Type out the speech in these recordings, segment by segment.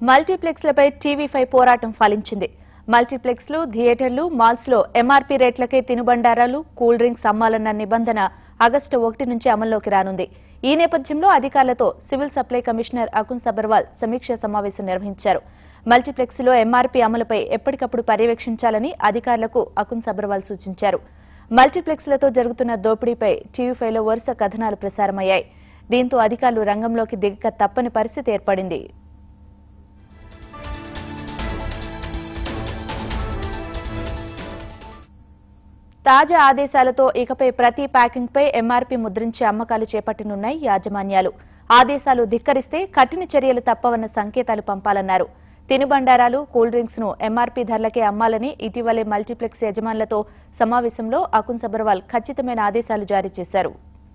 మల్టీప్లెక్స్లపై TV five పోరాటం ఫలించింది మల్టీప్లెక్స్లు థియేటర్లు మాల్స్లో ఎంఆర్పీ రేట్లకే తినుబండారాలు కూల్ డ్రింక్స్ అమ్మాలన్న నిబంధన ఆగస్టు ఒకటి నుంచి అమల్లోకి రానుంది ఈ నేపథ్యంలో అధికారులతో civil supply commissioner Akun Sabharwal సమీక్ష సమావేశం నిర్వహించారు మల్టీప్లెక్స్లో ఎంఆర్పీ అమలుపై ఎప్పటికప్పుడు పర్యవేక్షించాలని అధికారులకు అకున్ సబర్వాల్ సూచించారు మల్టీప్లెక్స్లతో జరుగుతున్న దోపిడీపై టీవీ ఫైవ్లో వరుస కథనాలు ప్రసారమయ్యాయి దీంతో అధికారులు రంగంలోకి దిగక తప్పని పరిస్థితి ఏర్పడింది తాజా ఆదేశాలతో ఇకపై ప్రతి ప్యాకింగ్ పై ఎంఆర్పీ ముద్రించి అమ్మకాలు చేపట్టనున్నాయి యాజమాన్యాలు ఆదేశాలు ధిక్కరిస్తే కఠిన చర్యలు తప్పవన్న సంకేతాలు పంపాలన్నారు తినుబండారాలు కూల్ డ్రింక్స్ ను ఎంఆర్పీ ధరలకే అమ్మాలని ఇటీవలే మల్టీప్లెక్స్ యజమానులతో సమావేశంలో అకున్ సబర్వాల్ ఖచ్చితమైన ఆదేశాలు జారీ చేశారు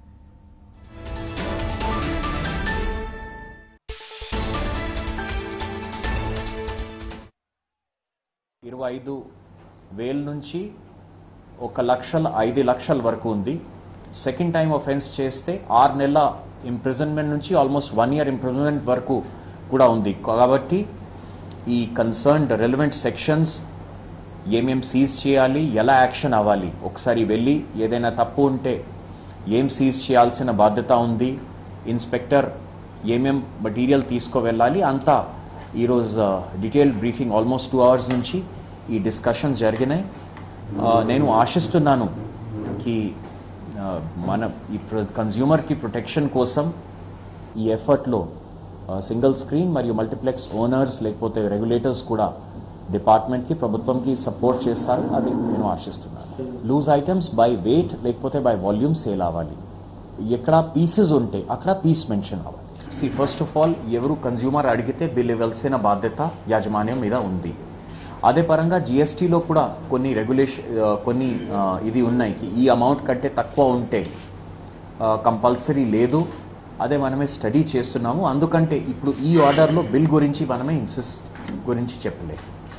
ఇరవై ఐదు వేల నుంచి ఒక లక్షల ఐదు లక్షల వరకు ఉంది సెకండ్ టైం ఒఫెన్స్ చేస్తే ఆరు నెలల ఇంప్రిజన్మెంట్ నుంచి ఆల్మోస్ట్ వన్ ఇయర్ ఇంప్రిజన్మెంట్ వరకు కూడా ఉంది కాబట్టి ఈ కన్సర్న్డ్ రెలవెంట్ సెక్షన్స్ ఏమేం సీజ్ చేయాలి ఎలా యాక్షన్ అవ్వాలి ఒకసారి వెళ్ళి ఏదైనా తప్పు ఉంటే ఏం సీజ్ చేయాల్సిన బాధ్యత ఉంది ఇన్స్పెక్టర్ ఏమేం మెటీరియల్ తీసుకువెళ్ళాలి అంతా ఈరోజు detail briefing almost two hours నుంచి ఈ డిస్కషన్స్ జరిగినాయి ఆ, నేను ఆశిస్తున్నాను కి ఆ, మన ఈ కన్జ్యూమర్కి ప్రొటెక్షన్ కోసం ఈ ఎఫర్ట్లో సింగిల్ స్క్రీన్ మరియు మల్టీప్లెక్స్ ఓనర్స్ లేకపోతే రెగ్యులేటర్స్ కూడా డిపార్ట్మెంట్కి ప్రభుత్వంకి సపోర్ట్ చేస్తారు అది నేను ఆశిస్తున్నాను లూజ్ ఐటమ్స్ బై వెయిట్ లేకపోతే బై వాల్యూమ్ సేల్ అవ్వాలి ఎక్కడ పీసెస్ ఉంటే అక్కడ పీస్ మెన్షన్ అవ్వాలి సి ఫస్ట్ ఆఫ్ ఆల్ ఎవరు కన్జ్యూమర్ అడిగితే బిల్ ఇవ్వాల్సిన బాధ్యత యాజమాన్యం మీద ఉంది అదే పరంగా జిఎస్టీలో కూడా కొన్ని రెగ్యులేషన్ కొన్ని ఆ, ఇది ఉన్నాయి ఈ అమౌంట్ కంటే తక్కువ ఉంటే కంపల్సరీ లేదు అదే మనమే స్టడీ చేస్తున్నాము అందుకంటే ఇప్పుడు ఈ ఆర్డర్లో బిల్ గురించి మనమే ఇన్సిస్ట్ గురించి చెప్పలేదు